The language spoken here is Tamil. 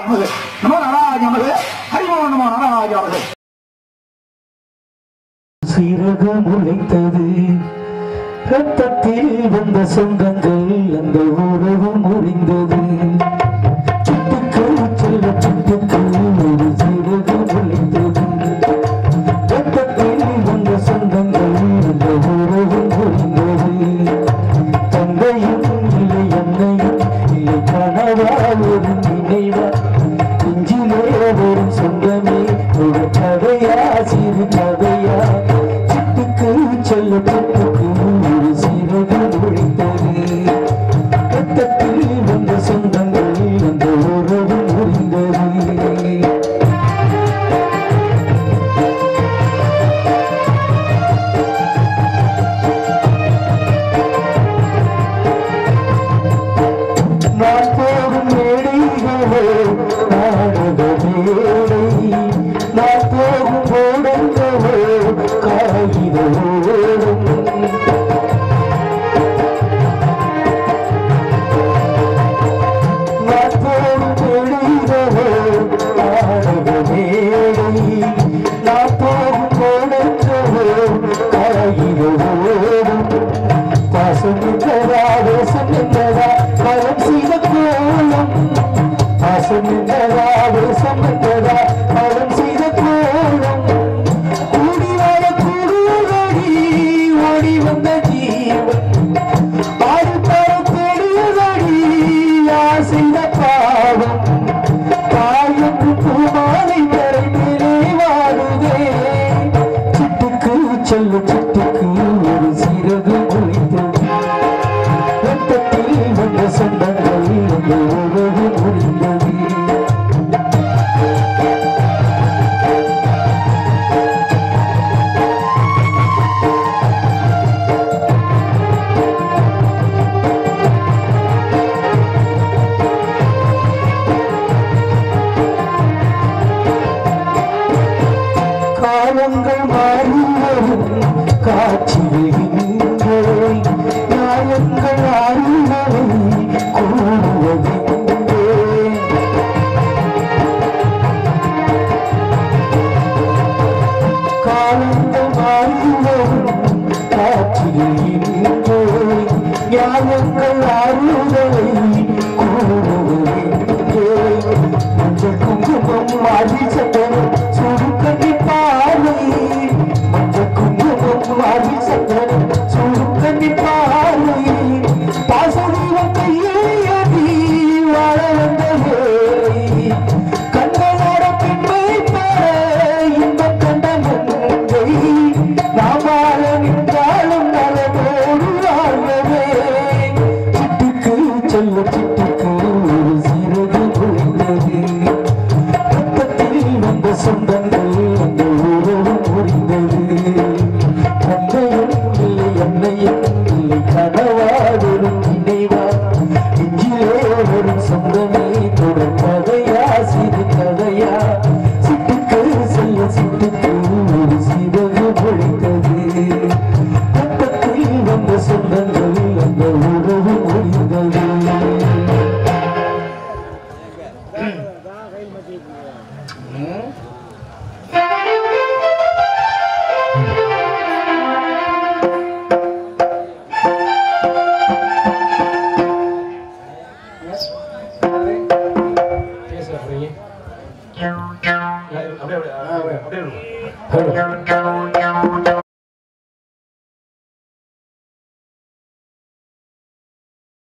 நமது நமோ நாராஜ நமது ஹரிமோ நமோ நாராஜ நமது சிறகு முளைத்தது ரத்தத்தில் வந்த சொந்தங்கள் அந்த உறவு முறிந்தது சிட்டுக்கு செல்ல சிட்டுக்கு ஒரு சிறகு முளைத்தது ரத்தத்தில் வந்த சொந்தங்கள் அந்த உறவு முறிந்தது தந்தையும் இல்லை அன்னையும் இல்லை கனவா ஒரு நினைவா நெஞ்சிலே வரும் சொந்தமே ஒரு கதையா சிறு கதையா சிட்டுக்கு செல்ல சிட்டுக்கு ஒரு சிறகு முழித்தது ரத்தத்தில் வந்த சொந்தங்கள் அந்த உறவு முறிந்தது நான் போகும் மேடைகளே நாடக மேடை நான் போகும் ஓடங்களே காகித ஓடம் நான் போகும் மேடைகளே நாடக மேடை நான் போகும் ஓடங்களே காகித ஓடம் பாசம் என்றதா வேஷம் என்றதா மரம் செய்த கோலம் பாசம் என்றதா வேஷம் என்றதா மரம் செய்த கோலம் கூடி வாழ கூடுவதடி ஓடி வந்த ஜீவன் ஆடு தரம் தேடுவதடி யார் செய்த பாவம் தாயக்கு பூமாலை கரைந்திலே வாழுதே சிட்டுக்கு செல்ல சிட்டுக்கு ஒரு சிறகு முளைத்தது ரத்தத்தில் வந்த சொந்தங்கள் அந்த உறவு முறிந்தது காலங்கள் மாறி வரும் காட்சியில் இங்கே நியாயங்கள் ஆறுவதை கூறுவதிங்கே காலங்கள் மாறி வரும் காட்சியில் இங்கே நியாயங்கள் ஆறுவதை கூறுவதிங்கே மஞ்சள் குங்குமம் மாறி சந்தனம் சுருக்கி பாலை மஞ்சள் குங்குமம் மாறி சந்தனம் சுருக்கி பாலை பாசதீவம் கையில் அடி வாழ வந்த வேலை கண்ணனோட பின்பை பெற இன்பம் கண்ட மங்கை நாம் வாழ நின்றாலும் நலமோடு வாழ்வதே சிட்டுக்கு செல்ல சிட்டுக்கு ஒரு சிறகு குறைந்தது ரத்தத்தில் வந்த சொந்தங்கள் அந்த உறவு புரிந்தது தந்தையும் இல்லை அன்னையும் இல்லை கனவாதொரும் நினைவா நெஞ்சிலே ஒரு சொந்தமே தொடர் கதையா சிறு கதையா சிட்டுக்கு செல்ல சிட்டுக்கு ஒரு சிறகு பொழித்தது ரத்தத்தில் வந்த சொந்தங்கள் அந்த உறவு புரிந்தது அப்படியே அப்படியே அப்படியே அப்படியே ஹலோ